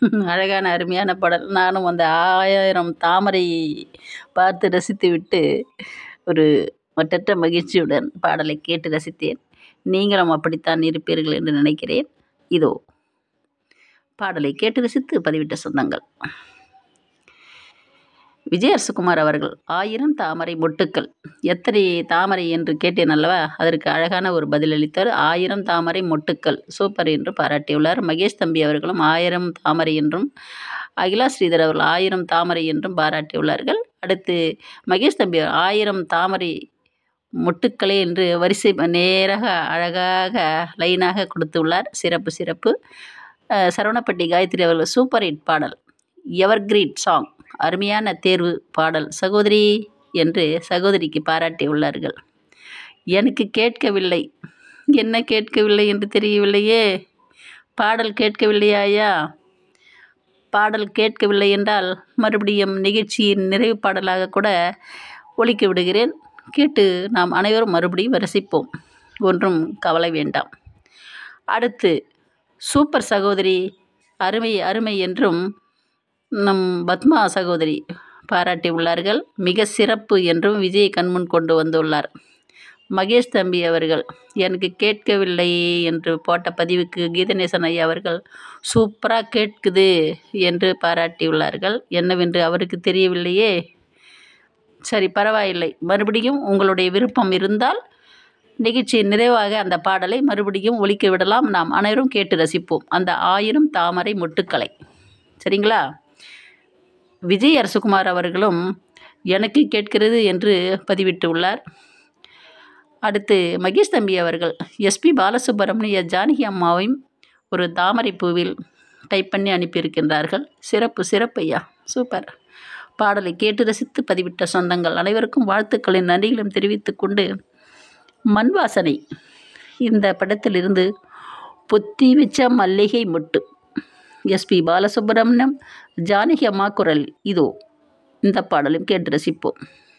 அழகான அருமையான பாடல் நானும் அந்த ஆயிரம் தாமரை பார்த்து ரசித்துவிட்டு ஒரு மட்டற்ற மகிழ்ச்சியுடன் பாடலை கேட்டு ரசித்தேன் நீங்களும் அப்படித்தான் இருப்பீர்கள் என்று நினைக்கிறேன் இதோ பாடலை கேட்டு ரசித்து பதிவிட்ட சொந்தங்கள் விஜய் அரசகுமார் அவர்கள் ஆயிரம் தாமரை மொட்டுக்கள் எத்தனை தாமரை என்று கேட்டேன் அல்லவா அதற்கு அழகான ஒரு பதிலளித்தார் ஆயிரம் தாமரை மொட்டுக்கள் சூப்பர் என்று பாராட்டியுள்ளார் மகேஷ் தம்பி அவர்களும் ஆயிரம் தாமரை என்றும் அகிலா ஸ்ரீதர் அவர்கள் ஆயிரம் தாமரை என்றும் பாராட்டியுள்ளார்கள் அடுத்து மகேஷ் தம்பி ஆயிரம் தாமரை மொட்டுக்களே என்று வரிசை நேராக அழகாக லைனாக கொடுத்துள்ளார் சிறப்பு சிறப்பு அஹ் சரவணப்பட்டி காயத்ரி அவர்கள் சூப்பர் ஹிட் பாடல் எவர் கிரீட் சாங் அருமையான தேர்வு பாடல் சகோதரி என்று சகோதரிக்கு பாராட்டி உள்ளார்கள் எனக்கு கேட்கவில்லை என்ன கேட்கவில்லை என்று தெரியவில்லையே பாடல் கேட்கவில்லையா ஐயா பாடல் கேட்கவில்லை என்றால் மறுபடியும் நிகழ்ச்சியின் நிறைவு பாடலாக கூட ஒலிக்க விடுகிறேன் கேட்டு நாம் அனைவரும் மறுபடியும் ரசிப்போம் ஒன்றும் கவலை வேண்டாம் அடுத்து சூப்பர் சகோதரி அருமை அருமை என்றும் நம் பத்மா சகோதரி பாராட்டி உள்ளார்கள் மிக சிறப்பு என்றும் விஜய் கண்முன் கொண்டு வந்துள்ளார் மகேஷ் தம்பி அவர்கள் எனக்கு கேட்கவில்லை என்று போட்ட பதிவுக்கு கீதநேசன் ஐயா அவர்கள் சூப்பராக கேட்குது என்று பாராட்டியுள்ளார்கள் என்னவென்று அவருக்கு தெரியவில்லையே சரி பரவாயில்லை மறுபடியும் உங்களுடைய விருப்பம் இருந்தால் நிகழ்ச்சி நிறைவாக அந்த பாடலை மறுபடியும் ஒலிக்க விடலாம் நாம் அனைவரும் கேட்டு ரசிப்போம் அந்த ஆயிரம் தாமரை மொட்டுக்களை சரிங்களா விஜய் அரசகுமார் அவர்களும் எனக்கு கேட்கிறது என்று பதிவிட்டு உள்ளார் அடுத்து மகேஷ் தம்பி அவர்கள் எஸ்பி பாலசுப்ரமணிய ஜானகி அம்மாவையும் ஒரு தாமரை பூவில் டைப் பண்ணி அனுப்பியிருக்கின்றார்கள் சிறப்பு சிறப்பு ஐயா சூப்பர் பாடலை கேட்டு ரசித்து பதிவிட்ட சொந்தங்கள் அனைவருக்கும் வாழ்த்துக்களின் நன்றிகளும் தெரிவித்துக் கொண்டு மண் வாசனை இந்த படத்திலிருந்து பொத்தி வச்ச மல்லிகை மொட்டு எஸ்பி பாலசுப்ரமணியம் ஜானகி அம்மா குரல் இதோ இந்த பாடலும் கேட்டு ரசிப்போம்